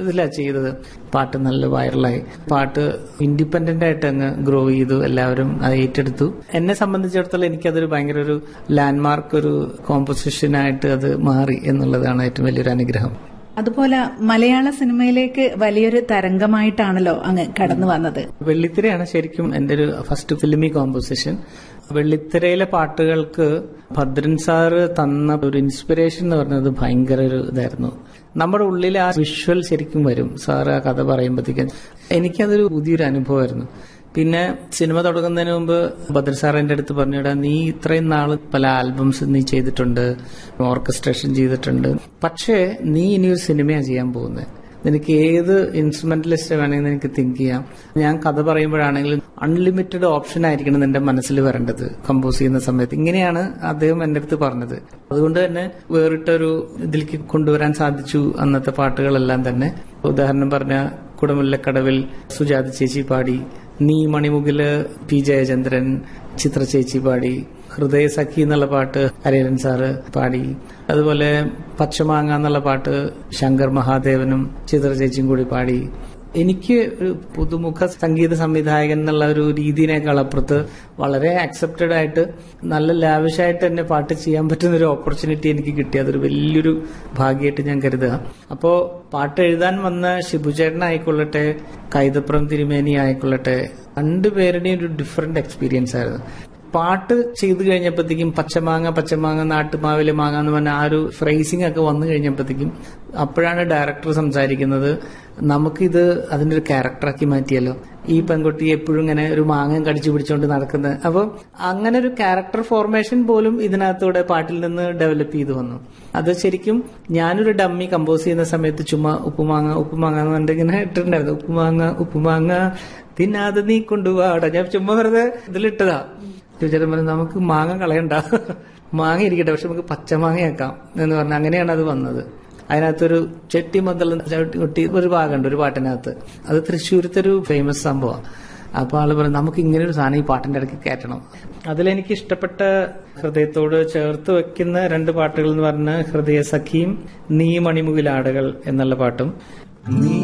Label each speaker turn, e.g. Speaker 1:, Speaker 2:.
Speaker 1: ഇതിലാണ് ചെയ്തത് പാട്ട് നല്ല വൈറലായി പാട്ട് ഇൻഡിപെൻഡന്റ് ആയിട്ട് അങ്ങ് ഗ്രോ ചെയ്തു എല്ലാവരും അത് ഏറ്റെടുത്തു എന്നെ സംബന്ധിച്ചിടത്തോളം എനിക്കതൊരു ഭയങ്കര ഒരു ലാൻഡ്മാർക്ക് ഒരു കോമ്പോസിഷനായിട്ട് അത് മാറി എന്നുള്ളതാണ് ഏറ്റവും വലിയൊരു അനുഗ്രഹം
Speaker 2: അതുപോലെ മലയാള സിനിമയിലേക്ക് വലിയൊരു തരംഗമായിട്ടാണല്ലോ അങ്ങ് കടന്നു വന്നത്
Speaker 1: വെള്ളിത്തിരയാണ് ശരിക്കും എന്റെ ഒരു ഫസ്റ്റ് ഫിലിമി കോമ്പോസിഷൻ വെള്ളിത്തിരയിലെ പാട്ടുകൾക്ക് ഭദ്രൻ സാറ് തന്ന ഒരു ഇൻസ്പിറേഷൻ എന്ന് പറഞ്ഞത് ഭയങ്കര ഒരു ഇതായിരുന്നു നമ്മുടെ ഉള്ളിൽ ആ വിഷ്വൽ ശരിക്കും വരും സാറ് ആ കഥ പറയുമ്പോഴത്തേക്കും എനിക്കതൊരു പുതിയൊരു അനുഭവമായിരുന്നു പിന്നെ സിനിമ തുടങ്ങുന്നതിന് മുമ്പ് ഭദ്ര സാർ എന്റെ അടുത്ത് പറഞ്ഞിടാ നീ ഇത്രയും നാള് പല ആൽബംസ് നീ ചെയ്തിട്ടുണ്ട് ഓർക്കസ്ട്രേഷൻ ചെയ്തിട്ടുണ്ട് പക്ഷേ നീ ഇനി ഒരു സിനിമയാണ് ചെയ്യാൻ പോകുന്നത് നിനക്ക് ഏത് ഇൻസ്ട്രുമെന്റലിസ്റ്റ് വേണമെങ്കിൽ നിനക്ക് തിങ്ക് ചെയ്യാം ഞാൻ കഥ പറയുമ്പോഴാണെങ്കിലും അൺലിമിറ്റഡ് ഓപ്ഷൻ ആയിരിക്കണം നിന്റെ മനസ്സിൽ വരേണ്ടത് കമ്പോസ് ചെയ്യുന്ന സമയത്ത് ഇങ്ങനെയാണ് അദ്ദേഹം എന്റെ അടുത്ത് പറഞ്ഞത് അതുകൊണ്ട് തന്നെ വേറിട്ടൊരു ഇതിലേക്ക് കൊണ്ടുവരാൻ സാധിച്ചു അന്നത്തെ പാട്ടുകളെല്ലാം തന്നെ ഉദാഹരണം പറഞ്ഞ കുടമുല്ലക്കടവിൽ സുജാത ചേച്ചി പാടി നീ മണിമുകില് പി ജയചന്ദ്രൻ ചിത്ര ചേച്ചി പാടി ഹൃദയ സഖി എന്നുള്ള പാട്ട് ഹരിഹരൻ സാറ് പാടി അതുപോലെ പച്ചമാങ്ങ എന്നുള്ള പാട്ട് ശങ്കർ മഹാദേവനും ചിത്ര ചേച്ചിയും കൂടി പാടി എനിക്ക് ഒരു പുതുമുഖ സംഗീത സംവിധായകൻ എന്നുള്ള ഒരു രീതിയിനേക്കാൾ അപ്പുറത്ത് വളരെ അക്സെപ്റ്റഡ് ആയിട്ട് നല്ല ലാവിഷായിട്ട് തന്നെ പാട്ട് ചെയ്യാൻ പറ്റുന്ന ഒരു ഓപ്പർച്യൂണിറ്റി എനിക്ക് കിട്ടി അതൊരു വലിയൊരു ഭാഗ്യമായിട്ട് ഞാൻ കരുതുക അപ്പോ പാട്ട് എഴുതാൻ വന്ന ഷിബുചേട്ടൻ ആയിക്കൊള്ളട്ടെ കൈതപ്രം തിരുമേനി ആയിക്കൊള്ളട്ടെ രണ്ടുപേരുടെയും ഒരു ഡിഫറെന്റ് എക്സ്പീരിയൻസ് ആയിരുന്നു പാട്ട് ചെയ്തു കഴിഞ്ഞപ്പോഴത്തേക്കും പച്ചമാങ്ങ പച്ചമാങ്ങ നാട്ടുമാവിലെ മാങ്ങ എന്ന് പറഞ്ഞ ആ ഒരു ഫ്രേസിംഗ് ഒക്കെ വന്നു കഴിഞ്ഞപ്പോഴത്തേക്കും അപ്പോഴാണ് ഡയറക്ടർ സംസാരിക്കുന്നത് നമുക്കിത് അതിന്റെ ഒരു ക്യാരക്ടറാക്കി മാറ്റിയല്ലോ ഈ പെൺകുട്ടി എപ്പോഴും ഇങ്ങനെ ഒരു മാങ്ങ കടിച്ചു പിടിച്ചുകൊണ്ട് നടക്കുന്നത് അപ്പോൾ അങ്ങനെ ഒരു ക്യാരക്ടർ ഫോർമേഷൻ പോലും ഇതിനകത്തൂടെ പാട്ടിൽ നിന്ന് ഡെവലപ്പ് ചെയ്തു വന്നു അത് ശരിക്കും ഞാനൊരു ഡമ്മി കമ്പോസ് ചെയ്യുന്ന സമയത്ത് ചുമ്മാ ഉപ്പുമാങ്ങ ഉപ്പുമാങ്ങ എന്ന് പറഞ്ഞിട്ട് ഇങ്ങനെ ഇട്ടിട്ടുണ്ടായിരുന്നു ഉപ്പുമാങ്ങ ഉപ്പുമാങ്ങ തിന്നാതെ നീ കൊണ്ടുപോവാടാ ഞാൻ ചുമ്മാ വെറുതെ ഇതിലിട്ടതാ ടീച്ചർ പറഞ്ഞു നമുക്ക് മാങ്ങ കളയണ്ട മാങ്ങ ഇരിക്കട്ടെ പക്ഷെ നമുക്ക് പച്ചമാങ്ങയാക്കാം എന്ന് പറഞ്ഞ അങ്ങനെയാണ് അത് വന്നത് അതിനകത്തൊരു ചെട്ടി മദ്ദൾ ചവിട്ടി ഒരു ഭാഗമുണ്ട് ഒരു പാട്ടിനകത്ത് അത് തൃശ്ശൂരത്തെ ഒരു ഫേമസ് സംഭവമാണ് അപ്പൊ ആള് പറഞ്ഞു നമുക്ക് ഇങ്ങനെ ഒരു സാധനം ഈ പാട്ടിന്റെ ഇടയ്ക്ക് കയറ്റണം അതിലെനിക്ക് ഇഷ്ടപ്പെട്ട ഹൃദയത്തോട് ചേർത്ത് വെക്കുന്ന രണ്ട് പാട്ടുകൾ എന്ന് പറഞ്ഞ ഹൃദയ സഖിയും നീ മണിമുകിലാടുകൾ എന്നുള്ള പാട്ടും നീ